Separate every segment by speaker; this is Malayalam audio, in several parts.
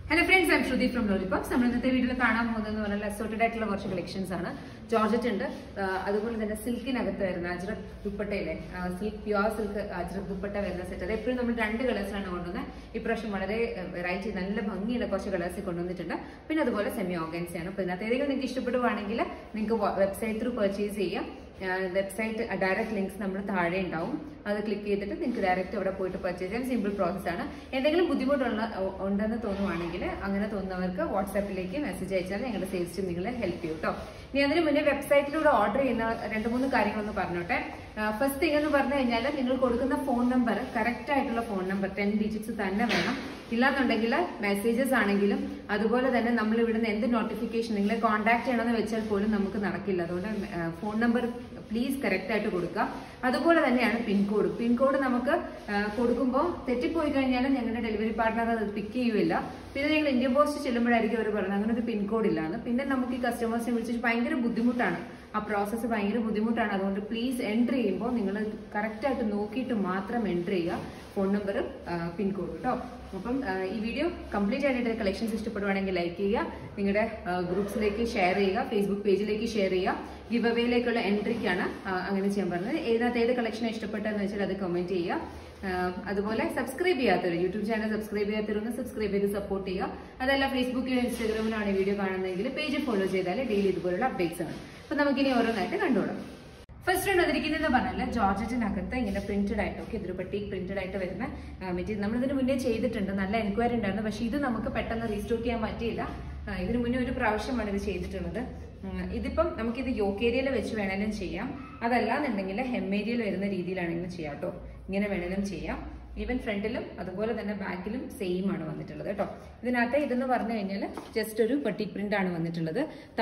Speaker 1: hello friends I'm Shruti from Lollipops നമ്മൾ ഇന്നത്തെ വീഡിയോയിൽ കാണാൻ പോകുന്നത് പറഞ്ഞാൽ അസോർട്ടഡ് ആയിട്ടുള്ള കുറച്ച് കളക്ഷൻസ് ആണ് ജോർജറ്റ് ഉണ്ട് ആ, അതുപോലെ തന്നെ സിൽക്കിനകത്ത് വരുന്ന അജ്രക് ദുപ്പട്ടയിലെ silk pure silk ajrak dupatta വരുന്ന സെറ്റ് അത് എപ്പോഴും നമ്മൾ രണ്ട് കളേഴ്സിലാണ് കൊണ്ടുവന്നത് ഇപ്രാവശ്യം വളരെ വെറൈറ്റി നല്ല ഭംഗിയുള്ള കുറച്ച് കളേഴ്സ് കൊണ്ടുവന്നിട്ടുണ്ട് പിന്നെ അതുപോലെ സെമി ഓർഗൻസി ആണ് അപ്പോൾ ഇതിനകത്ത് ഏതെങ്കിലും നിങ്ങൾക്ക് ഇഷ്ടപ്പെടുവാണെങ്കിൽ നിങ്ങൾക്ക് വെബ്സൈറ്റ് ത്രൂ പർച്ചേസ് ചെയ്യാം വെബ്സൈറ്റ് ഡയറക്റ്റ് ലിങ്ക്സ് നമ്മൾ താഴെ ഉണ്ടാവും അത് ക്ലിക്ക് ചെയ്തിട്ട് നിങ്ങൾക്ക് ഡയറക്റ്റ് അവിടെ പോയിട്ട് പർച്ചേസ് ചെയ്യാൻ സിമ്പിൾ പ്രോസസ് ആണ് എന്തെങ്കിലും ബുദ്ധിമുട്ടുള്ള ഉണ്ടെന്ന് തോന്നുവാണെങ്കിൽ അങ്ങനെ തോന്നുന്നവർക്ക് വാട്സാപ്പിലേക്ക് മെസ്സേജ് അയച്ചാൽ ഞങ്ങളുടെ സെയിൽസ് ടീം നിങ്ങളെ ഹെൽപ്പ് ചെയ്യും കേട്ടോ ഇനി അതിന് മുന്നേ വെബ്സൈറ്റിലൂടെ ഓർഡർ ചെയ്യുന്ന രണ്ട് മൂന്ന് കാര്യങ്ങളൊന്ന് പറഞ്ഞോട്ടെ ഫസ്റ്റ് തിങ് എന്ന് പറഞ്ഞു കഴിഞ്ഞാൽ നിങ്ങൾ കൊടുക്കുന്ന ഫോൺ നമ്പർ കറക്റ്റ് ആയിട്ടുള്ള ഫോൺ നമ്പർ ടെൻ ഡിജിറ്റ്സ് തന്നെ വേണം ഇല്ലാന്നുണ്ടെങ്കിൽ മെസ്സേജസ് ആണെങ്കിലും അതുപോലെ തന്നെ നമ്മൾ ഇവിടുന്ന് എന്ത് നോട്ടിഫിക്കേഷൻ നിങ്ങളെ കോൺടാക്ട് ചെയ്യണമെന്ന് വെച്ചാൽ പോലും നമുക്ക് നടക്കില്ല അതുകൊണ്ട് ഫോൺ നമ്പർ പ്ലീസ് കറക്റ്റ് ആയിട്ട് കൊടുക്കുക അതുപോലെ തന്നെയാണ് പിൻകോഡ് പിൻകോഡ് നമുക്ക് കൊടുക്കുമ്പോൾ തെറ്റിപ്പോയി കഴിഞ്ഞാൽ ഞങ്ങളുടെ ഡെലിവറി പാർട്ട്ണർ അത് പിക്ക് ചെയ്യുകയില്ല പിന്നെ ഞങ്ങൾ ഇന്ത്യൻ പോസ്റ്റ് ചെല്ലുമ്പോഴായിരിക്കും അവർ പറയുന്നത് അങ്ങനെ ഒരു പിൻകോഡ് ഇല്ലാന്ന് പിന്നെ നമുക്ക് ഈ കസ്റ്റമേഴ്സിനെ വിളിച്ചിട്ട് ഭയങ്കര ബുദ്ധിമുട്ടാണ് ആ പ്രോസസ്സ് ഭയങ്കര ബുദ്ധിമുട്ടാണ് അതുകൊണ്ട് പ്ലീസ് എൻട്രി ചെയ്യുമ്പോൾ നിങ്ങൾ കറക്റ്റ് ആയിട്ട് നോക്കിയിട്ട് മാത്രം എൻട്രി ചെയ്യുക ഫോൺ നമ്പർ പിൻകോഡ് കേട്ടോ അപ്പം ആ, ഈ വീഡിയോ കംപ്ലീറ്റ് ആയിട്ട് കളക്ഷൻസ് ഇഷ്ടപ്പെടുവാണെങ്കിൽ ലൈക്ക് ചെയ്യുക നിങ്ങളുടെ ഗ്രൂപ്പ്സിലേക്ക് ഷെയർ ചെയ്യുക ഫേസ്ബുക്ക് പേജിലേക്ക് ഷെയർ ചെയ്യുക ഗിവ് അവയിലേക്കുള്ള എൻട്രിക്കാണ് ആ, അങ്ങനെ ചെയ്യാൻ പറഞ്ഞത് ഏതിനകത്ത് ഏത് കളക്ഷൻ ഇഷ്ടപ്പെട്ടതെന്ന് വെച്ചാൽ അത് കമന്റ് ചെയ്യുക ആ, അതുപോലെ സബ്സ്ക്രൈബ് ചെയ്യാത്തവർ യൂട്യൂബ് ചാനൽ സബ്സ്ക്രൈബ് ചെയ്യാത്തവരൊന്ന് സബ്സ്ക്രൈബ് ചെയ്ത് സപ്പോർട്ട് ചെയ്യുക അതല്ല ഫേസ്ബുക്കിലോ ഇൻസ്റ്റാഗ്രാമിലാണ് ഈ വീഡിയോ കാണുന്നതെങ്കിൽ പേജ് ഫോളോ ചെയ്താൽ ഡെയിലി ഇതുപോലുള്ള അപ്ഡേറ്റ്സ് ആണ് അപ്പൊ നമുക്കിനി ഓരോന്നായിട്ട് കണ്ടുകൊള്ളാം ഫസ്റ്റ് ഉണ്ട് വന്നിരിക്കുന്നത് പറഞ്ഞാൽ ജോർജറ്റിനകത്ത് ഇങ്ങനെ പ്രിന്റഡ് ആയിട്ട് ഓക്കെ ഇതൊരു ബട്ടീക് പ്രിന്റഡ് ആയിട്ട് വരുന്ന മെറ്റീരിയൽ നമ്മൾ ഇതിന് മുന്നേ ചെയ്തിട്ടുണ്ട് നല്ല എൻക്വയറി ഉണ്ടായിരുന്നു പക്ഷെ ഇത് നമുക്ക് പെട്ടെന്ന് റീസ്റ്റോക്ക് ചെയ്യാൻ പറ്റിയില്ല ആ, ഇതിന് മുന്നേ ഒരു പ്രാവശ്യമാണ് ഇത് ചെയ്തിട്ടുള്ളത് ഉം, ഇതിപ്പം നമുക്കിത് യോക്കേരിയയിൽ വെച്ച് വേണേലും ചെയ്യാം അതല്ലാന്നുണ്ടെങ്കിൽ ഹെമ്മേരിയയിൽ വരുന്ന രീതിയിലാണെങ്കിലും ചെയ്യാം കേട്ടോ ഇങ്ങനെ വേണേലും ചെയ്യാം ഈവൻ ഫ്രണ്ടിലും അതുപോലെ തന്നെ ബാക്കിലും സെയിം ആണ് വന്നിട്ടുള്ളത് കേട്ടോ ഇതിനകത്ത് ഇതെന്ന് പറഞ്ഞു കഴിഞ്ഞാൽ ജസ്റ്റ് ഒരു പട്ടി പ്രിന്റ് ആണ് വന്നിട്ടുള്ളത്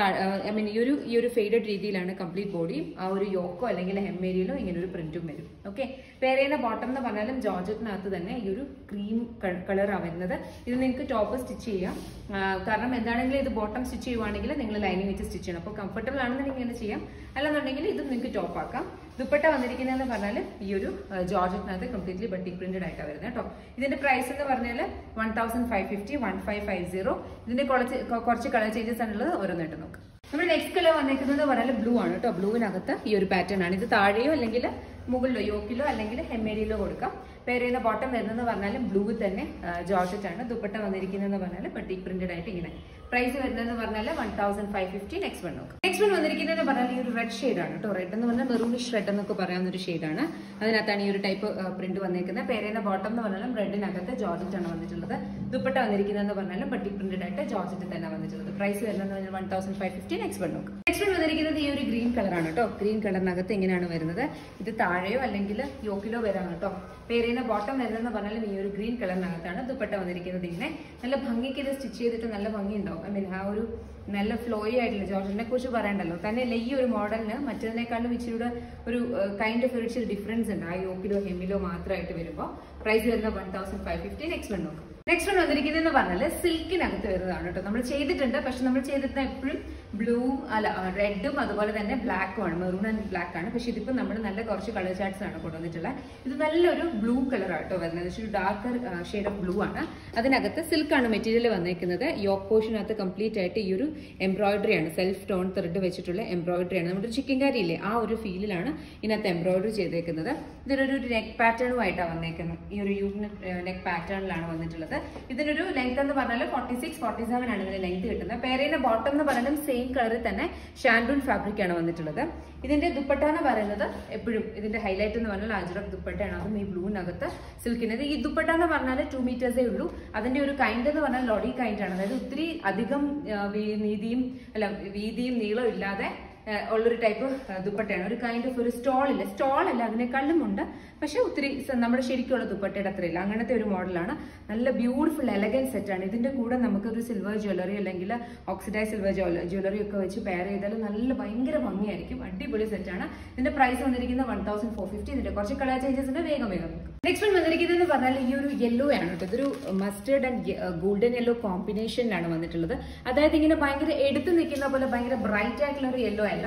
Speaker 1: ഐ മീൻ ഈ ഒരു ഈ ഒരു ഫെയ്ഡഡ് രീതിയിലാണ് കംപ്ലീറ്റ് ബോഡിയും ആ ഒരു യോക്കോ അല്ലെങ്കിൽ ഹെമ്മേരിയിലോ ഇങ്ങനെ ഒരു പ്രിന്റും വരും ഓക്കെ പേരേന ബോട്ടം എന്ന് പറഞ്ഞാലും ജോർജറ്റിനകത്ത് തന്നെ ഈ ഒരു ക്രീം കളറാണ് വരുന്നത് ഇത് നിങ്ങൾക്ക് ടോപ്പ് സ്റ്റിച്ച് ചെയ്യാം ആ, കാരണം എന്താണെങ്കിലും ഇത് ബോട്ടം സ്റ്റിച്ച് ചെയ്യുവാണെങ്കിൽ നിങ്ങൾ ലൈനിങ് വെച്ച് സ്റ്റിച്ച് ചെയ്യണം അപ്പോൾ കംഫർട്ടബിൾ ആണെന്നുണ്ടെങ്കിൽ ഇങ്ങനെ ചെയ്യാം അല്ലാന്നുണ്ടെങ്കിൽ ഇത് നിങ്ങൾക്ക് ടോപ്പ് ആക്കാം ദുപ്പട്ട വന്നിരിക്കുന്നതെന്ന് പറഞ്ഞാൽ ഈ ഒരു ജോർജറ്റിനകത്ത് കംപ്ലീറ്റ്ലി ബട്ടി പ്രിന്റഡ് ആയിട്ടാണ് വരുന്നത് കേട്ടോ ഇതിന്റെ പ്രൈസ് എന്ന് പറഞ്ഞാൽ one thousand five fifty one five five zero ഇതിന്റെ കുറച്ച് കുറച്ച് കളർ ചേഞ്ചസ് ആണുള്ളത് ഓരോന്നായിട്ട് നോക്കാം നമ്മുടെ നെക്സ്റ്റ് കളർ വന്നിരിക്കുന്നത് പറഞ്ഞാൽ ബ്ലൂ ആണ് കേട്ടോ ബ്ലൂവിനകത്ത് ഈ ഒരു പാറ്റേൺ ആണ് ഇത് താഴെയോ അല്ലെങ്കിൽ മുകളിലോ യോക്കിലോ അല്ലെങ്കിൽ ഹെമ്മേരിയിലോ കൊടുക്കാം പേരുന്ന ബോട്ടം വരുന്നത് പറഞ്ഞാൽ ബ്ലൂ തന്നെ ജോർജറ്റ് ആണ് ദുപ്പട്ട വന്നിരിക്കുന്നതെന്ന് പറഞ്ഞാൽ ബട്ടി പ്രിന്റഡ് ആയിട്ട് ഇങ്ങനെ പ്രൈസ് വരുന്നതെന്ന് പറഞ്ഞാൽ one thousand five fifty next one നോക്കാം നെക്സ്റ്റ് വൺ വന്നിരിക്കുന്നത് പറഞ്ഞാൽ ഈ ഒരു റെഡ് ഷെയ്ഡ് ആണ് കേട്ടോ റെഡ് എന്ന് പറഞ്ഞാൽ മെറൂണിഷ് റെഡ് എന്നൊക്കെ പറയാവുന്ന ഒരു ഷെയ്ഡാണ് അതിനകത്താണ് ഈ ഒരു ടൈപ്പ് പ്രിന്റ് വന്നിരിക്കുന്നത് പേരുന്ന ബോട്ടം എന്ന് പറഞ്ഞാലും റെഡിനകത്ത് ജോർജറ്റ് ആണ് വന്നിട്ടുള്ളത് ദുപ്പട്ട വന്നിരിക്കുന്നതെന്ന് പറഞ്ഞാലും ബട്ടി പ്രിന്റഡ് ആയിട്ട് ജോർജറ്റ് തന്നെ വന്നിട്ടുള്ളത് പ്രൈസ് വരുന്നത് പറഞ്ഞാൽ one thousand five fifty next one നോക്കാം നെക്സ്റ്റ് വൺ വന്നിരിക്കുന്നത് ഈ ഒരു ഗ്രീൻ കളറാണ് കേട്ടോ ഗ്രീൻ കളറിനകത്ത് ഇങ്ങനെയാണ് വരുന്നത് ഇത് താഴെയോ അല്ലെങ്കിൽ യോക്കിലോ വരാം കേട്ടോ പേരുന്ന ബോട്ടം വരുന്നതെന്ന് പറഞ്ഞാലും ഈ ഒരു ഗ്രീൻ കളറിനകത്താണ് ദുപ്പട്ട വന്നിരിക്കുന്നത് ഇങ്ങനെ നല്ല ഭംഗിക്ക് ഇത് സ്റ്റിച്ച് ചെയ്തിട്ട് നല്ല ഭംഗി ഉണ്ടാവും ഐ മീൻ ആ ഒരു നല്ല ഫ്ലോയി ആയിട്ടുള്ള ജോർജനെ കുറിച്ച് പറയണ്ടല്ലോ തന്നെയല്ല ഈ ഒരു മോഡലിന് മറ്റതിനേക്കാളും ഇച്ചിരി ഒരു കൈൻഡ് ഓഫ് ഒരു ഇച്ചിരി ഡിഫറൻസ് ഉണ്ട് ആ യോക്കിലോ ഹെമ്മിലോ മാത്രമായിട്ട് വരുമ്പോൾ പ്രൈസ് വരുന്ന one thousand five fifty next one നോക്കാം നെക്സ്റ്റ് വൺ വന്നിരിക്കുന്നതെന്ന് പറഞ്ഞാൽ സിൽക്കിനകത്ത് വരുന്നതാണ് കേട്ടോ നമ്മൾ ചെയ്തിട്ടുണ്ട് പക്ഷെ നമ്മൾ ചെയ്തിട്ട് എപ്പോഴും ബ്ലൂവും അല്ല റെഡും അതുപോലെ തന്നെ ബ്ലാക്കും ആണ് മെറൂൺ ആൻഡ് ബ്ലാക്ക് ആണ് പക്ഷെ ഇതിപ്പോൾ നമ്മൾ നല്ല കുറച്ച് കളർ ചാർട്ട്സ് ആണ് കൊണ്ടുവന്നിട്ടുള്ളത് ഇത് നല്ലൊരു ബ്ലൂ കളർ ആട്ടോ വരുന്നത് ഒരു ഡാർക്കർ ഷെയ്ഡ് ഓഫ് ബ്ലൂ ആണ് അതിനകത്ത് സിൽക്കാണ് മെറ്റീരിയൽ വന്നിരിക്കുന്നത് യോക്ക് പോർഷനകത്ത് കംപ്ലീറ്റ് ആയിട്ട് ഈ ഒരു എംബ്രോയിഡറി ആണ് സെൽഫ് ടോൺ ത്രെഡ് വെച്ചിട്ടുള്ള എംബ്രോയിഡറി ആണ് നമ്മുടെ ചിക്കൻ കറി ഇല്ലേ ആ ഒരു ഫീലിലാണ് ഇതിനകത്ത് എംബ്രോയിഡറി ചെയ്തേക്കുന്നത് ഇതൊരു നെക്ക് പാറ്റേണുമായിട്ടാണ് വന്നേക്കുന്നത് ഈ ഒരു യു നെക്ക് പാറ്റേണിലാണ് വന്നിട്ടുള്ളത് ഇതിനൊരു ലെങ്ത് എന്ന് പറഞ്ഞാൽ ഫോർട്ടി സിക്സ് ഫോർട്ടി സെവൻ ആണ് ഇതിന്റെ ലെങ്ത് കിട്ടുന്നത് പേരേന്റെ ബോട്ടം എന്ന് പറഞ്ഞാലും സെയിം കളറിൽ തന്നെ ഷാൻഡൂൺ ഫാബ്രിക് ആണ് വന്നിട്ടുള്ളത് ഇതിന്റെ ദുപ്പട്ട എന്ന് പറയുന്നത് എപ്പോഴും ഇതിന്റെ ഹൈലൈറ്റ് എന്ന് പറഞ്ഞാൽ അജ്രക് ദുപ്പട്ടയാണ് അതും ഈ ബ്ലൂവിനകത്ത് സിൽക്കിനത് ഈ ദുപ്പട്ട എന്ന് പറഞ്ഞാൽ ടു മീറ്റേഴ്സേ ഉള്ളൂ അതിന്റെ ഒരു കൈൻഡ് എന്ന് പറഞ്ഞാൽ ലോഡി കൈൻഡ് ആണ് അതായത് ഒത്തിരി അധികം ആ, വീ- നീതിയും അല്ല വീതിയും നീളവും ഇല്ലാതെ ആ, ഉള്ളൊരു ടൈപ്പ് ദുപ്പട്ടയാണ് ഒരു കൈൻഡ് ഓഫ് ഒരു സ്റ്റോൾ ഇല്ല സ്റ്റോൾ അല്ല അതിനേക്കാളും ഉണ്ട് പക്ഷെ ഒത്തിരി സ- നമ്മുടെ ശരിക്കുള്ള ദുപ്പട്ടയുടെ അത്രയില്ല അങ്ങനത്തെ ഒരു മോഡലാണ് നല്ല ബ്യൂട്ടിഫുൾ എലഗൻ സെറ്റാണ് ഇതിന്റെ കൂടെ നമുക്ക് ഒരു സിൽവർ ജ്വല്ലറി അല്ലെങ്കിൽ ഓക്സിഡൈസ് സിൽവർ ജ്വല്ലറി ഒക്കെ വെച്ച് പെയർ ചെയ്താൽ നല്ല ഭയങ്കര ഭംഗിയായിരിക്കും അടിപൊളി സെറ്റാണ് ഇതിന്റെ പ്രൈസ് വന്നിരിക്കുന്നത് വൺ തൗസൻഡ് ഫോർ ഫിഫ്റ്റി ഇതിന്റെ കുറച്ച് കളർ ചേഞ്ചസ് ഉണ്ട് വേഗം വേഗം നെക്സ്റ്റ് വൺ വന്നിരിക്കുന്നത് എന്ന് പറഞ്ഞാൽ ഈ ഒരു യെല്ലോ ആണ് കേട്ടോ ഇതൊരു മസ്റ്റേർഡ് ആൻഡ് ഗോൾഡൻ യെല്ലോ കോമ്പിനേഷനിലാണ് വന്നിട്ടുള്ളത് അതായത് ഇങ്ങനെ ഭയങ്കര എടുത്തു നിൽക്കുന്ന പോലെ ഭയങ്കര ബ്രൈറ്റ് ആയിട്ടുള്ള ഒരു യെല്ലോ അല്ല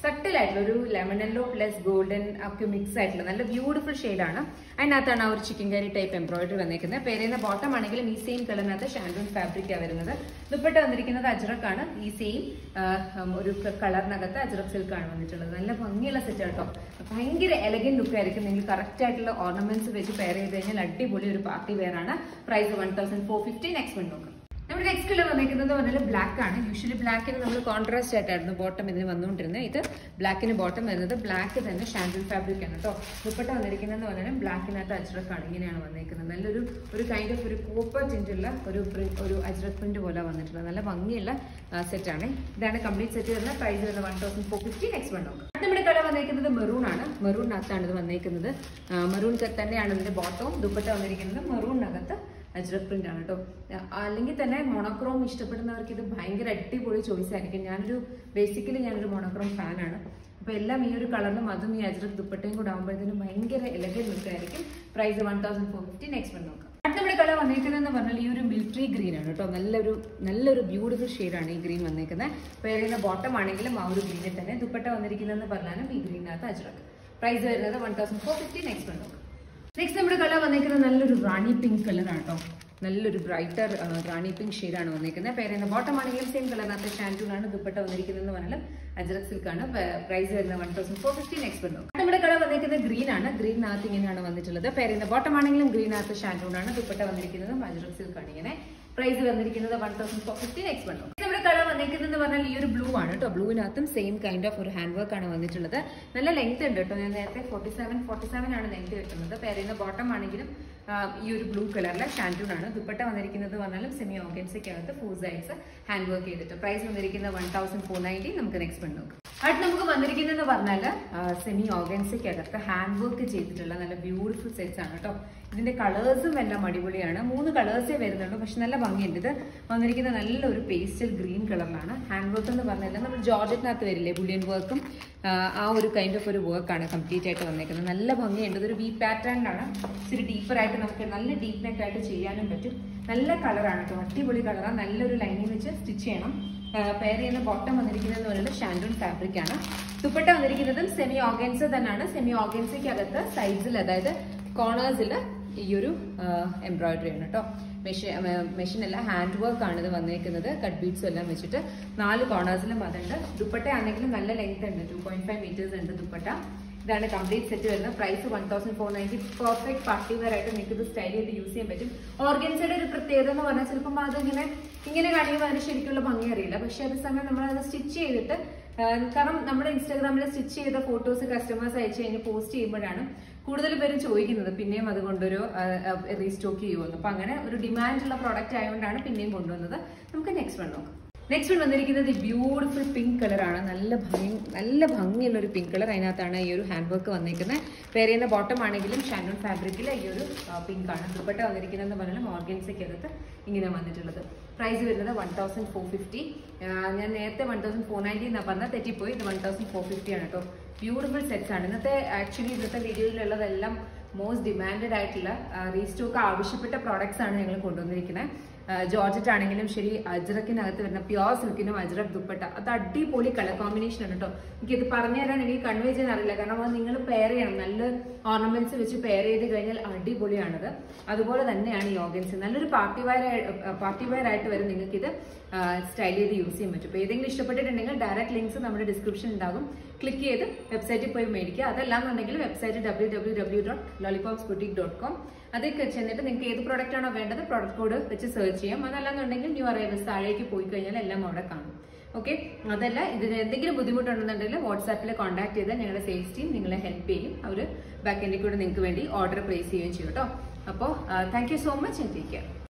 Speaker 1: സട്ടിൽ ആയിട്ടുള്ള ഒരു ലെമൺ യെല്ലോ പ്ലസ് ഗോൾഡൻ ഒക്കെ മിക്സ് ആയിട്ടുള്ള നല്ല ബ്യൂട്ടിഫുൾ ആണ് അതിനകത്താണ് ആ ഒരു ചിക്കൻ കറി ടൈപ്പ് എംബ്രോയിഡറി വന്നിരിക്കുന്നത് പേരുന്ന ബോട്ടം ആണെങ്കിലും ഈ സെയിം കളറിനകത്ത് ഷാൻഡൂൺ ഫാബ്രിക്കാണ് വരുന്നത് ദുപ്പട്ട വന്നിരിക്കുന്നത് അജ്രക്കാണ് ഈ സെയിം ഒരു കളറിനകത്ത് അജ്രക് സിൽക്കാണ് വന്നിട്ടുള്ളത് നല്ല ഭംഗിയുള്ള സെറ്റ് കേട്ടോ ഭയങ്കര എലഗൻ ലുക്ക് ആയിരിക്കും നിങ്ങൾ കറക്റ്റ് ആയിട്ടുള്ള ഓർണമെന്റ്സ് വെച്ച് പെയർ ചെയ്ത് കഴിഞ്ഞാൽ അടിപൊളി ഒരു പാർട്ടി വെയർ ആണ് price one thousand four fifty next one നോക്കാം നമ്മുടെ നെക്സ്റ്റ് കളർ വന്നിരിക്കുന്നത് പറഞ്ഞാൽ ബ്ലാക്ക് ആണ് യൂഷ്വലി ബ്ലാക്കിന് നമ്മൾ കോൺട്രാസ്റ്റ് ആയിട്ടായിരുന്നു ബോട്ടം ഇതിന് വന്നുകൊണ്ടിരുന്നത് ഇത് ബ്ലാക്കിന് ബോട്ടം വരുന്നത് ബ്ലാക്ക് തന്നെ ഷാൻഡിൽ ഫാബ്രിക് ആണ് കേട്ടോ ദുപ്പട്ട വന്നിരിക്കുന്നത് പറഞ്ഞാൽ ബ്ലാക്കിനകത്ത് അജ്രക്കാണ് ഇങ്ങനെയാണ് വന്നിരിക്കുന്നത് നല്ലൊരു ഒരു കൈൻഡ് ഓഫ് ഒരു കോപ്പർ ടിൻ്റുള്ള ഒരു print- ഒരു അജ്രക് പ്രിന്റ് പോലെ വന്നിട്ടുള്ളത് നല്ല ഭംഗിയുള്ള സെറ്റാണ് ഇതാണ് കംപ്ലീറ്റ് സെറ്റ് വരുന്നത് പ്രൈസ് വരുന്നത് one thousand four fifty next one നോക്കാം നമ്മുടെ കളർ വന്നിരിക്കുന്നത് മെറൂൺ ആണ് മെറൂണിനകത്താണ് ഇത് വന്നിരിക്കുന്നത് മെറൂൺ തന്നെയാണ് ഇതിന്റെ ബോട്ടവും ദുപ്പട്ട വന്നിരിക്കുന്നത് മെറൂണിനകത്ത് അജ്രക് പ്രിന്റ് ആണ് കേട്ടോ അല്ലെങ്കിൽ തന്നെ മോണോക്രോം ഇഷ്ടപ്പെടുന്നവർക്ക് ഇത് ഭയങ്കര അടിപൊളി ചോയ്സ് ആയിരിക്കും ഞാനൊരു ബേസിക്കലി ഞാനൊരു മോണോക്രോം ഫാനാണ് അപ്പൊ എല്ലാം ഈ ഒരു കളറിലും അതും ഈ അജ്രക് ദുപ്പട്ടയും കൂടെ ആകുമ്പോഴത്തേനും ഭയങ്കര എലഗൻ ലുക്ക് ആയിരിക്കും price one thousand four fifty next one നോക്കാം അടുത്ത നമ്മുടെ കളർ വന്നിരിക്കുന്നതെന്ന് പറഞ്ഞാൽ ഈ ഒരു മിലിറ്ററി ഗ്രീൻ ആണ് കേട്ടോ നല്ലൊരു നല്ലൊരു ബ്യൂട്ടിഫുൾ ഷെയ്ഡാണ് ഈ ഗ്രീൻ വന്നിരിക്കുന്നത് പേരുന്ന ബോട്ടം ആണെങ്കിലും ആ ഒരു ഗ്രീനിൽ തന്നെ ദുപ്പട്ട വന്നിരിക്കുന്നതെന്ന് പറഞ്ഞാലും ഈ ഗ്രീനകത്ത് അജ്രക് പ്രൈസ് വരുന്നത് one thousand four fifty next one നോക്കാം നെക്സ്റ്റ് നമ്മുടെ കളർ വന്നിരിക്കുന്നത് നല്ലൊരു റാണി പിങ്ക് കളറാണ് കേട്ടോ നല്ലൊരു ബ്രൈറ്റർ റാണി പിങ്ക് ഷെയ്ഡാണ് വന്നിരിക്കുന്നത് പേരുന്ന ബോട്ടം ആണെങ്കിലും സെയിം കളറിനകത്ത് ഷാൻറ്റൂണാണ് ദുപ്പട്ട വന്നിരിക്കുന്നത് പറഞ്ഞാലും അജ്രക് സിൽക്കാണ് പ്രൈസ് വരുന്നത് one thousand four fifty next വന്നു നമ്മുടെ കളർ വന്നിരിക്കുന്നത് ഗ്രീൻ ആണ് ഗ്രീനകത്ത് ഇങ്ങനെയാണ് വന്നിട്ടുള്ളത് പേരുന്ന ബോട്ടം ആണെങ്കിലും ഗ്രീനകത്ത് ഷാൻറ്റൂണാണ് ദുപ്പട്ട വന്നിരിക്കുന്നത് അജ്രക് സിൽക്കാണ് ഇങ്ങനെ പ്രൈസ് വന്നിരിക്കുന്നത് one thousand four fifty next വന്നു നമ്മുടെ കളർ വന്നിരിക്കുന്നത് പറഞ്ഞാൽ ഈ ഒരു ബ്ലൂ ആണ് കേട്ടോ ബ്ലൂവിനകത്തും സെയിം കൈൻഡ് ഓഫ് ഒരു ഹാൻഡ് വർക്ക് ആണ് വന്നിട്ടുള്ളത് നല്ല ലെങ്ത് ഉണ്ട് കേട്ടോ ഞാൻ നേരത്തെ ഫോർട്ടി സെവൻ ഫോർട്ടി സെവൻ ആണ് ലെങ്ത് കിട്ടുന്നത് പേരുന്ന ബോട്ടം ആണെങ്കിലും ആ, ഈ ഒരു ബ്ലൂ കളറിലെ ഷാൻറ്റൂൺ ആണ് ദുപ്പട്ട വന്നിരിക്കുന്നത് പറഞ്ഞാലും സെമി ഓർഗൻസയ്ക്കകത്ത് ഫുൾ സൈഡ്സ് ഹാൻഡ് വർക്ക് ചെയ്തിട്ട് പ്രൈസ് വന്നിരിക്കുന്നത് വൺ തൗസൻഡ് ഫോർ നയൻറ്റി നമുക്ക് നെക്സ്റ്റ് വൺ നോക്കാം അടുത്ത് നമുക്ക് വന്നിരിക്കുന്നതെന്ന് പറഞ്ഞാൽ സെമി ഓർഗൻസയ്ക്കകത്ത് ഹാൻഡ് വർക്ക് ചെയ്തിട്ടുള്ള നല്ല ബ്യൂട്ടിഫുൾ സെറ്റ്സ് ആണ് കേട്ടോ ഇതിന്റെ കളേഴ്സും എല്ലാം അടിപൊളിയാണ് മൂന്ന് കളേഴ്സേ വരുന്നുള്ളൂ പക്ഷെ നല്ല ഭംഗിയുണ്ട് ഇത് വന്നിരിക്കുന്ന നല്ലൊരു പേസ്റ്റൽ ഗ്രീൻ കളറിലാണ് ഹാൻഡ് വർക്ക് എന്ന് പറഞ്ഞാൽ നമ്മൾ ജോർജറ്റിനകത്ത് വരില്ലേ ബുള്ളിയൻ വർക്കും ആ ഒരു കൈൻഡ് ഓഫ് ഒരു വർക്കാണ് കംപ്ലീറ്റ് ആയിട്ട് വന്നിരിക്കുന്നത് നല്ല ഭംഗിയുണ്ട് ഇതൊരു വി പാറ്റേണിലാണ് ഇച്ചിരി ഡീപ്പർ ആയിട്ട് നമുക്ക് നല്ല ഡീപ്പ് നെക്ക് ആയിട്ട് ചെയ്യാനും പറ്റും നല്ല കളറാണ് കേട്ടോ അടിപൊളി കളറാണ് നല്ലൊരു ലൈനിൽ വെച്ച് സ്റ്റിച്ച് ചെയ്യണം പെയർ ചെയ്യുന്ന ബോട്ടം വന്നിരിക്കുന്നത് പറയുന്നത് ഷാൻഡൂൺ ഫാബ്രിക് ആണ് ദുപ്പട്ട വന്നിരിക്കുന്നതും സെമി ഓർഗൻസ് തന്നെയാണ് സെമി ഓർഗൻസയ്ക്ക് അകത്ത് സൈഡ്സിൽ അതായത് കോർണേഴ്സിൽ ഈ ഒരു എംബ്രോയിഡറി ആണ് കേട്ടോ മെഷീൻ മെഷീനല്ല ഹാൻഡ് വർക്ക് ആണ് ഇത് വന്നിരിക്കുന്നത് കട്ട് ബീഡ്സും എല്ലാം വെച്ചിട്ട് നാല് കോർണേഴ്സിലും അതുണ്ട് ദുപ്പട്ട ആണെങ്കിലും നല്ല ലെങ്ത് ഉണ്ട് ടു പോയിന്റ് ഫൈവ് മീറ്റേഴ്സ് ഉണ്ട് ദുപ്പട്ട ഇതാണ് കംപ്ലീറ്റ് സെറ്റ് വരുന്നത് price one thousand four ninety perfect party wear ആയിട്ട് നിങ്ങൾക്ക് ഇത് സ്റ്റൈൽ ചെയ്ത് യൂസ് ചെയ്യാൻ പറ്റും ഓർഗൻസയുടെ ഒരു പ്രത്യേകത എന്ന് പറഞ്ഞാൽ ചിലപ്പോൾ അതിങ്ങനെ ഇങ്ങനെ കാണിക്കുമ്പോൾ അതിന് ശരിക്കുള്ള ഭംഗി അറിയില്ല പക്ഷെ അതേസമയം നമ്മൾ അത് സ്റ്റിച്ച് ചെയ്തിട്ട് ആ, കാരണം നമ്മുടെ ഇൻസ്റ്റാഗ്രാമിൽ സ്റ്റിച്ച് ചെയ്ത ഫോട്ടോസ് കസ്റ്റമേഴ്സ് അയച്ചു കഴിഞ്ഞ് പോസ്റ്റ് ചെയ്യുമ്പോഴാണ് കൂടുതൽ പേരും ചോദിക്കുന്നത് പിന്നെയും അത് കൊണ്ടൊരു റീസ്റ്റോക്ക് ചെയ്യുമെന്ന് അപ്പൊ അങ്ങനെ ഒരു ഡിമാൻഡുള്ള പ്രോഡക്റ്റ് ആയതുകൊണ്ടാണ് പിന്നെയും കൊണ്ടുവന്നത് നമുക്ക് നെക്സ്റ്റ് വൺ നോക്കാം നെക്സ്റ്റ് വൺ വന്നിരിക്കുന്നത് ബ്യൂട്ടിഫുൾ പിങ്ക് കളറാണ് നല്ല ഭംഗി നല്ല ഭംഗിയുള്ള ഒരു പിങ്ക് കളർ അതിനകത്താണ് ഈ ഒരു ഹാൻഡ് വർക്ക് വന്നിരിക്കുന്നത് വേറെ ചെയ്യുന്ന ബോട്ടം ആണെങ്കിലും ഷാൻഡോൺ ഫാബ്രിക്കിൽ ഈ ഒരു പിങ്ക് ആണ് ദുപ്പട്ട വന്നിരിക്കുന്നത് പറഞ്ഞാൽ ഓർഗൻസയ്ക്കകത്ത് ഇങ്ങനെ വന്നിട്ടുള്ളത് പ്രൈസ് വരുന്നത് വൺ തൗസൻഡ് ഫോർ ഫിഫ്റ്റി ഞാൻ നേരത്തെ വൺ തൗസൻഡ് ഫോർ നയൻറ്റി എന്നാണ് പറഞ്ഞാൽ തെറ്റിപ്പോയി ഇത് വൺ തൗസൻഡ് ഫോർ ഫിഫ്റ്റി ആണ് കേട്ടോ ബ്യൂട്ടിഫുൾ സെറ്റ്സ് ആണ് ഇന്നത്തെ ആക്ച്വലി ഇന്നത്തെ വീഡിയോയിലുള്ളതെല്ലാം മോസ്റ്റ് ഡിമാൻഡഡ് ആയിട്ടുള്ള റീസ്റ്റോക്ക് ആവശ്യപ്പെട്ട പ്രോഡക്ട്സ് ആണ് ഞങ്ങൾ കൊണ്ടുവന്നിരിക്കുന്നത് ജോർജറ്റ് ആണെങ്കിലും ശരി അജ്രക്കിനകത്ത് വരുന്ന പ്യോർ സിൽക്കിനും അജ്രക് ദുപ്പട്ട അത് അടിപൊളി കളർ കോമ്പിനേഷൻ ആണ് കേട്ടോ എനിക്കിത് പറഞ്ഞു തരാൻ എനിക്ക് കൺവേ ചെയ്യാൻ അറിയില്ല കാരണം അത് നിങ്ങൾ പെയർ ചെയ്യണം നല്ല ഓർണമെന്റ്സ് വെച്ച് പെയർ ചെയ്ത് കഴിഞ്ഞാൽ അടിപൊളിയാണത് അതുപോലെ തന്നെയാണ് ഈ ഓർഗൻസ് നല്ലൊരു പാർട്ടി വെയർ പാർട്ടി വെയർ ആയിട്ട് വരെ നിങ്ങൾക്ക് ഇത് സ്റ്റൈൽ ചെയ്ത് യൂസ് ചെയ്യാൻ പറ്റും അപ്പോൾ ഏതെങ്കിലും ഇഷ്ടപ്പെട്ടിട്ടുണ്ടെങ്കിൽ ഡയറക്റ്റ് ലിങ്ക്സ് നമ്മുടെ ഡിസ്ക്രിപ്ഷൻ ഉണ്ടാകും ക്ലിക്ക് ചെയ്ത് വെബ്സൈറ്റിൽ പോയി മേടിക്കുക അതല്ലാന്നുണ്ടെങ്കിൽ website W W W dot Lollipops boutique dot com അതിൽ ചെന്നിട്ട് നിങ്ങൾക്ക് ഏത് പ്രോഡക്റ്റ് ആണോ വേണ്ടത് പ്രോഡക്റ്റ് കോഡ് വെച്ച് സെർച്ച് ചെയ്യാം അതല്ലാന്നുണ്ടെങ്കിൽ ന്യൂ അറൈവൽസ് താഴേക്ക് പോയി കഴിഞ്ഞാൽ എല്ലാം അവിടെ കാണും ഓക്കെ അതല്ല ഇതിന് എന്തെങ്കിലും ബുദ്ധിമുട്ടുണ്ടെന്നുണ്ടെങ്കിൽ വാട്സാപ്പിൽ കോൺടാക്ട് ചെയ്താൽ ഞങ്ങളുടെ സെയിൽസ് ടീം നിങ്ങളെ ഹെൽപ്പ് ചെയ്യും അവർ ബാക്ക് എൻഡിൽ കൂടെ നിങ്ങൾക്ക് വേണ്ടി ഓർഡർ പ്ലേസ് ചെയ്യുകയും ചെയ്യും കേട്ടോ അപ്പോൾ thank you so much and take care